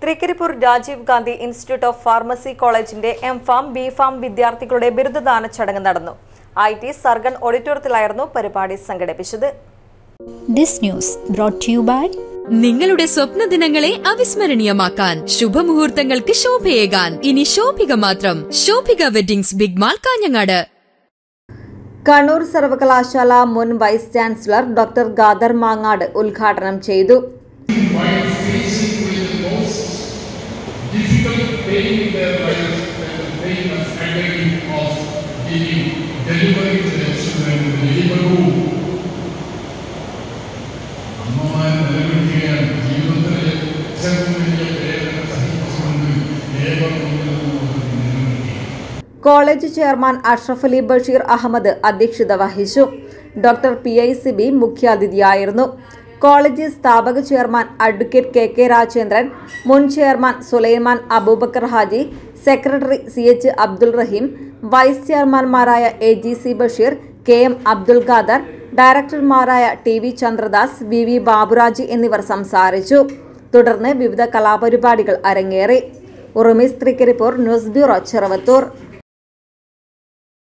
Trikaripur Rajiv Gandhi institute of pharmacy കോളേജിന്റെ M pharm B pharm വിദ്യാർത്ഥികളുടെ ബിരുദദാന ചടങ്ങ് നടന്നു ഐ ടി സർഗൺ ഓഡിറ്റോറിയത്തിലായിരുന്നു പരിപാടി സംഘടിപ്പിച്ചത് This news brought to you by നിങ്ങളുടെ സ്വപ്ന ദിനങ്ങളെ അവിസ്മരണീയമാക്കാൻ ശുഭമുഹൂർത്തങ്ങൾക്ക് ശോഭയേകാൻ ഇനി ശോഭിക മാത്രം Shobhika weddings big mall Kanhangad Kannur സർവകലാശാല മുൻ vice chancellor doctor Khader Mangad ഉദ്ഘാടനം ചെയ്തു while facing with the most difficult pain in their lives and the pain of agony of giving delivery to their children in the labor room. അമ്മമാർ നിലവിളിക്കുകയാണ് ജീവിതത്തിലെ ഏറ്റവും വലിയ വേദന സഹിച്ചുകൊണ്ട് ലേബർ റൂമിൽ നിലവിളിക്കുകയാണ് കോളേജ് ചെയർമാൻ അഷ്റഫ് അലി ബഷീർ അഹമ്മദ് അധ്യക്ഷത വഹിച്ചു doctor P I C B മുഖ്യാതിഥിയായിരുന്നു കോളേജ് സ്ഥാപക chairman advocate K K Rajendran മുൻ chairman Sulaiman Aboobacker Haji secretary C H Abdul Rahim vice ചെയർമാൻമാരായ A G C Basheer K M Abdul Khader ഡയറക്ടർമാരായ T V Chandradas V V Baburaj എന്നിവർ സംസാരിച്ചു തുടർന്ന് വിവിധ കലാപരിപാടികൾ അരങ്ങേറി ഉറുമിസ് തൃക്കരിപ്പൂർ ന്യൂസ് ബ്യൂറോ ചെറുവത്തൂർ